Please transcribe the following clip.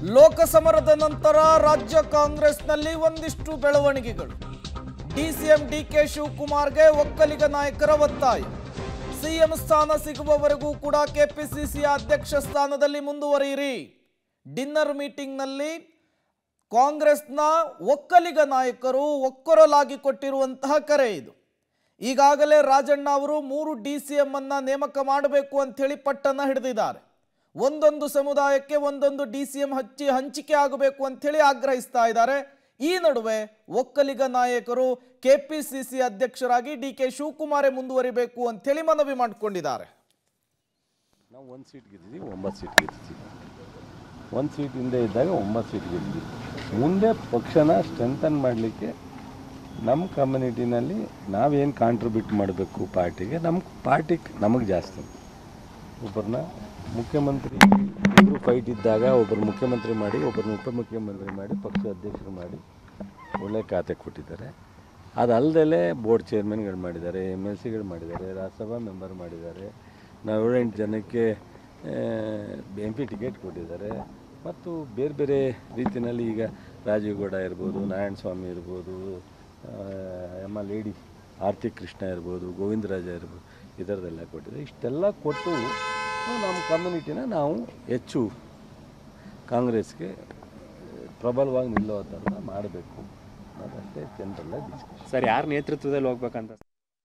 ಲೋಕಸಮರದ ನಂತರ ರಾಜ್ಯ ಕಾಂಗ್ರೆಸ್ನಲ್ಲಿ ಒಂದಿಷ್ಟು ಬೆಳವಣಿಗೆಗಳು ಡಿಸಿಎಂ ಡಿಕೆ ಶಿವಕುಮಾರ್ಗೆ ಒಕ್ಕಲಿಗ ನಾಯಕರ ಒತ್ತಾಯ ಸಿಎಂ ಸ್ಥಾನ ಸಿಗುವವರೆಗೂ ಕೂಡ ಕೆಪಿಸಿಸಿ ಅಧ್ಯಕ್ಷ ಸ್ಥಾನದಲ್ಲಿ ಮುಂದುವರಿಯಿರಿ ಡಿನ್ನರ್ ಮೀಟಿಂಗ್ನಲ್ಲಿ ಕಾಂಗ್ರೆಸ್ನ ಒಕ್ಕಲಿಗ ನಾಯಕರು ಒಕ್ಕೊರಲಾಗಿ ಕೊಟ್ಟಿರುವಂತಹ ಕರೆ ಇದು ಈಗಾಗಲೇ ರಾಜಣ್ಣ ಅವರು ಮೂರು ಡಿ ಸಿ ಎಂ ಅನ್ನ ನೇಮಕ ಮಾಡಬೇಕು ಅಂಥೇಳಿ ಪಟ್ಟನ್ನ ಹಿಡಿದಿದ್ದಾರೆ ಒಂದೊಂದು ಸಮುದಾಯಕ್ಕೆ ಒಂದೊಂದು ಡಿ ಸಿ ಎಂ ಹಚ್ಚಿ ಹಂಚಿಕೆ ಆಗಬೇಕು ಅಂಥೇಳಿ ಆಗ್ರಹಿಸ್ತಾ ಇದ್ದಾರೆ ಈ ನಡುವೆ ಒಕ್ಕಲಿಗ ನಾಯಕರು ಕೆಪಿಸಿಸಿ ಅಧ್ಯಕ್ಷರಾಗಿ ಡಿ ಕೆ ಶಿವಕುಮಾರೇ ಮುಂದುವರಿಬೇಕು ಅಂಥೇಳಿ ಮನವಿ ಮಾಡಿಕೊಂಡಿದ್ದಾರೆ ನಾವು ಒಂದು ಸೀಟ್ ಗೆದ್ದಿದ್ದೀವಿ ಒಂಬತ್ತು ಸೀಟ್ ಗೆದ್ದಿದ್ದೀವಿ ಒಂದು ಸೀಟ್ ಹಿಂದೆ ಇದ್ದಾಗ ಒಂಬತ್ತು ಸೀಟ್ ಗೆದ್ದಿದ್ದೀವಿ ಮುಂದೆ ಪಕ್ಷನ ಸ್ಟ್ರೆಂಥನ್ ಮಾಡಲಿಕ್ಕೆ ನಮ್ಮ ಕಮ್ಯುನಿಟಿನಲ್ಲಿ ನಾವೇನು ಕಾಂಟ್ರಿಬ್ಯೂಟ್ ಮಾಡಬೇಕು ಪಾರ್ಟಿಗೆ ನಮ್ಮ ಪಾರ್ಟಿ ನಮಗೆ ಜಾಸ್ತಿ ಒಬ್ಬರನ್ನ ಮುಖ್ಯಮಂತ್ರಿ ಇಬ್ಬರು ಫೈಟ್ ಇದ್ದಾಗ ಒಬ್ಬರು ಮುಖ್ಯಮಂತ್ರಿ ಮಾಡಿ ಒಬ್ಬರನ್ನ ಉಪಮುಖ್ಯಮಂತ್ರಿ ಮಾಡಿ ಪಕ್ಷ ಅಧ್ಯಕ್ಷರು ಮಾಡಿ ಒಳ್ಳೆ ಖಾತೆ ಕೊಟ್ಟಿದ್ದಾರೆ ಅದಲ್ಲದೆ ಬೋರ್ಡ್ ಚೇರ್ಮನ್ಗಳು ಮಾಡಿದ್ದಾರೆ ಎಮ್ ಎಲ್ ಸಿಗಳು ಮಾಡಿದ್ದಾರೆ ರಾಜ್ಯಸಭಾ ಮೆಂಬರ್ ಮಾಡಿದ್ದಾರೆ ನಾವು ಏಳೆಂಟು ಜನಕ್ಕೆ ಎಂ ಪಿ ಟಿಕೆಟ್ ಕೊಟ್ಟಿದ್ದಾರೆ ಮತ್ತು ಬೇರೆ ಬೇರೆ ರೀತಿಯಲ್ಲಿ ಈಗ ರಾಜೀವ್ ಗೌಡ ಇರ್ಬೋದು ನಾರಾಯಣ ಸ್ವಾಮಿ ಇರ್ಬೋದು ಎಮ್ಮ ಲೇಡಿ ಆರ್ತಿ ಕೃಷ್ಣ ಇರ್ಬೋದು ಗೋವಿಂದರಾಜ ಇರ್ಬೋದು ಈ ಥರದ್ದೆಲ್ಲ ಕೊಟ್ಟಿದ್ದಾರೆ ಇಷ್ಟೆಲ್ಲ ಕೊಟ್ಟು ನಮ್ಮ ಕಮ್ಯುನಿಟಿನ ನಾವು ಹೆಚ್ಚು ಕಾಂಗ್ರೆಸ್ಗೆ ಪ್ರಬಲವಾಗಿ ನಿಲ್ಲೋ ಥರ ಮಾಡಬೇಕು ಅದಷ್ಟೇ ಜನರೆಲ್ಲ ಡಿಸ್ಕಷನ್ ಸರ್ ಯಾರ ನೇತೃತ್ವದಲ್ಲಿ ಹೋಗ್ಬೇಕಂತ